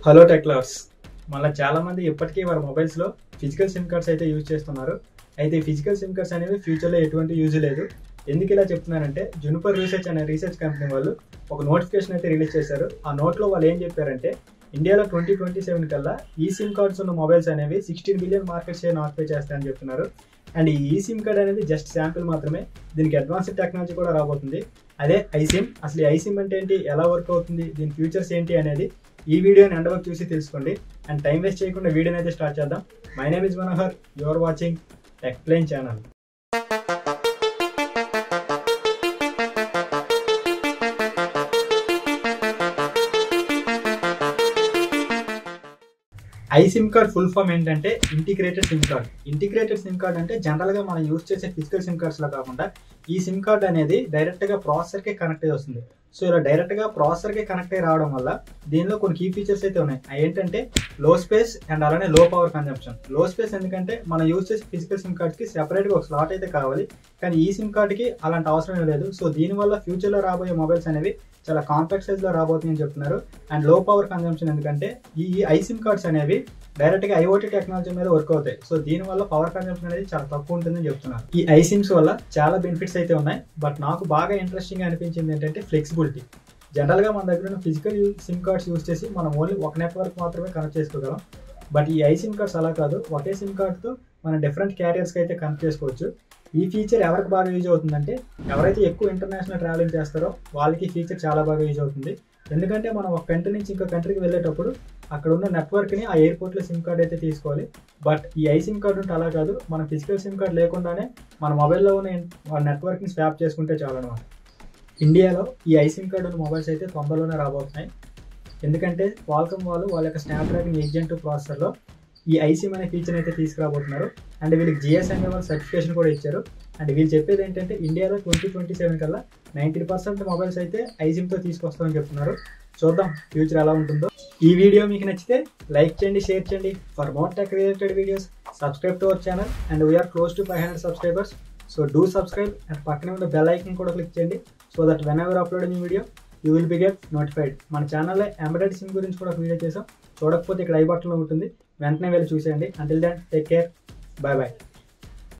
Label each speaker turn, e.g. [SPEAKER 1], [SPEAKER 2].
[SPEAKER 1] hello tech lovers మళ్ళీ చాలా మంది ఇప్పటికీ వారి మొబైల్స్లో ఫిజికల్ సిమ్ కార్డ్స్ అయితే యూజ్ చేస్తున్నారు అయితే ఈ ఫిజికల్ సిమ్ కార్డ్స్ అనేవి ఫ్యూచర్లో ఎటువంటి యూజ్ లేదు ఎందుకు ఇలా చెప్తున్నానంటే జునిపర్ రీసెర్చ్ అనే రీసెర్చ్ కంపెనీ వాళ్ళు ఒక నోటిఫికేషన్ అయితే రిలీజ్ చేశారు ఆ నోట్లో వాళ్ళు ఏం చెప్పారంటే ఇండియాలో ట్వంటీ ట్వంటీ సెవెన్ కల్లా ఈ సిమ్ కార్డ్స్ ఉన్న మొబైల్స్ అనేవి sixteen billion market share occupy చేస్తాయని చెప్తున్నారు అండ్ ఈ ఈ సిమ్ కార్డ్ అనేది జస్ట్ శాంపిల్ మాత్రమే దీనికి అడ్వాన్స్డ్ టెక్నాలజీ కూడా రాబోతుంది అదే ఐసిమ్ అసలు ఈ ఐసిమ్ అంటే ఏంటి ఎలా వర్క్ అవుతుంది దీని ఫ్యూచర్స్ ఏంటి అనేది ఈ వీడియోని ఎండ్ వరకు చూసి తెలుసుకోండి అండ్ టైం వేస్ట్ చేయకుండా వీడియోని అయితే స్టార్ట్ చేద్దాం my name is Manohar your watching tech plane channel I SIM card full form ఏంటంటే integrated SIM card integrated SIM card అంటే జనరల్గా మనం యూజ్ చేసే ఫిజికల్ సిమ్ కార్డ్స్లో కాకుండా ఈ సిమ్ కార్డ్ అనేది డైరెక్ట్గా ప్రాసెసర్కే కనెక్ట్ అయ్యి వస్తుంది సో ఇలా డైరెక్ట్గా ప్రాసెసర్కి కనెక్ట్ అయ్యి రావడం వల్ల దీనిలో కొన్ని కీ ఫీచర్స్ అయితే ఉన్నాయి అవి ఏంటంటే లో స్పేస్ అండ్ అలానే లో పవర్ కన్జంప్షన్ లో స్పేస్ ఎందుకంటే మనం యూజ్ చేసే ఫిజికల్ సిమ్ కార్డ్కి సెపరేట్గా ఒక స్లాట్ అయితే కావాలి కానీ ఈ సిమ్ కార్డ్కి అలాంటి అవసరం లేదు సో దీనివల్ల ఫ్యూచర్లో రాబోయే మొబైల్స్ అనేవి చాలా కాంపాక్ట్ సైజ్లో రాబోతున్నాయని చెప్తున్నారు అండ్ లో పవర్ కన్జంప్షన్ ఎందుకంటే ఈ ఐ సిమ్ కార్డ్స్ అనేవి డైరెక్ట్గా ఐఓటీ టెక్నాలజీ మీద వర్క్ అవుతాయి సో దీనివల్ల పవర్ కన్జంప్షన్ అనేది చాలా తక్కువ ఉంటుందని చెప్తున్నారు ఈ ఐ సిమ్స్ వల్ల చాలా బెనిఫిట్స్ అయితే ఉన్నాయి బట్ నాకు బాగా ఇంట్రెస్టింగ్ అనిపించింది ఏంటంటే ఫ్లెక్సిబిలిటీ జనరల్గా మన దగ్గర ఉన్న ఫిజికల్ సిమ్ కార్డ్స్ యూస్ చేసి మనం ఓన్లీ ఒక నెట్వర్క్ మాత్రమే కనెక్ట్ చేసుకోగలం బట్ ఈ ఐ సిమ్ కార్డ్స్ అలా కాదు ఒకే సిమ్ కార్డ్తో మనం డిఫరెంట్ క్యారియర్స్కి అయితే కనెక్ట్ చేసుకోవచ్చు ఈ ఫీచర్ ఎవరికి బాగా యూజ్ అవుతుందంటే ఎవరైతే ఎక్కువ ఇంటర్నేషనల్ ట్రావెలింగ్ చేస్తారో వాళ్ళకి ఫీచర్ చాలా బాగా యూజ్ అవుతుంది ఎందుకంటే మనం ఒక కంట్రీ నుంచి ఇంకో కంట్రీకి వెళ్ళేటప్పుడు అక్కడ ఉన్న నెట్వర్క్ని ఆ ఎయిర్పోర్ట్లో సిమ్ కార్డ్ అయితే తీసుకోవాలి బట్ ఈ ఐ సిమ్ కార్డ్ ఉంటే అలా కాదు మన ఫిజికల్ సిమ్ కార్డ్ లేకుండానే మన మొబైల్లో ఉన్న నెట్వర్క్ని స్వాప్ చేసుకుంటే చాలు అనమాట ఇండియాలో ఈ ఐ సిమ్ కార్డ్ ఉన్న మొబైల్స్ అయితే తొందరలోనే రాబోతున్నాయి ఎందుకంటే వాల్కమ్ వాళ్ళు వాళ్ళ యొక్క స్నాప్డ్రాగన్ ఎయిట్ జెన్ టూ ప్రాసెసర్లో ఈ ఐసిమ్ అనే ఫీచర్ అయితే తీసుకురాబోతున్నారు అండ్ వీళ్ళకి జిఎస్ఎంఏ వాళ్ళు సర్టిఫికేషన్ కూడా ఇచ్చారు అండ్ వీళ్ళు చెప్పేది ఏంటంటే ఇండియాలో ట్వంటీ ట్వంటీ సెవెన్ కల్లా నైంటీ పర్సెంట్ మొబైల్స్ అయితే ఐసిమ్తో తీసుకొస్తామని చెప్తున్నారు చూద్దాం ఫ్యూచర్ ఎలా ఉంటుందో ఈ వీడియో మీకు నచ్చితే లైక్ చేయండి షేర్ చేయండి for more tech related videos subscribe to our channel and we're close to five hundred subscribers so do subscribe and పక్కనే ఉన్న బెల్ ఐకన్ కూడా క్లిక్ చేయండి so that whenever upload ఈ video you will be get notified మన ఛానల్లో embroidery SIM గురించి కూడా ఒక వీడియో చేసాం చూడకపోతే ఇక్కడ ఐ బటన్లో ఉంటుంది వెంటనే వెళ్ళి చూసేయండి until then take care bye bye